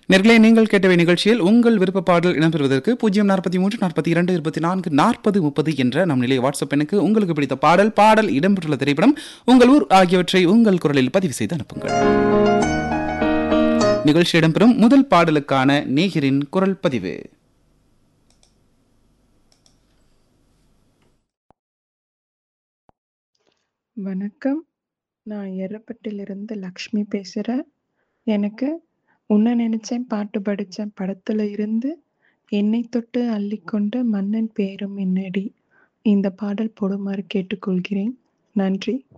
நேர்களே நீங்கள் கேட்டவை நிகழ்ச்சியில் உங்கள் விருப்ப பாடல் இடம்பெறுவதற்கு பூஜ்ஜியம் நாற்பத்தி மூன்று நாற்பத்தி இரண்டு இருபத்தி நான்கு நாற்பது முப்பது என்ற நம் நிலைய வாட்ஸ்அப் எண்ணுக்கு உங்களுக்கு பிடித்த பாடல் பாடல் இடம்பெற்றுள்ள திரைப்படம் உங்கள் ஊர் ஆகியவற்றை உங்கள் குரலில் பதிவு செய்து அனுப்புங்கள் நிகழ்ச்சி இடம்பெறும் முதல் பாடலுக்கான நேயரின் குரல் பதிவு வணக்கம் நான் எர்ரப்பட்டிலிருந்து லக்ஷ்மி பேசுகிறேன் எனக்கு உன்னை நினைச்சேன் பாட்டு படித்தேன் படத்துல இருந்து என்னை தொட்டு அள்ளிக்கொண்ட மன்னன் பேரும் என்னடி இந்த பாடல் போடுமாறு கேட்டுக்கொள்கிறேன் நன்றி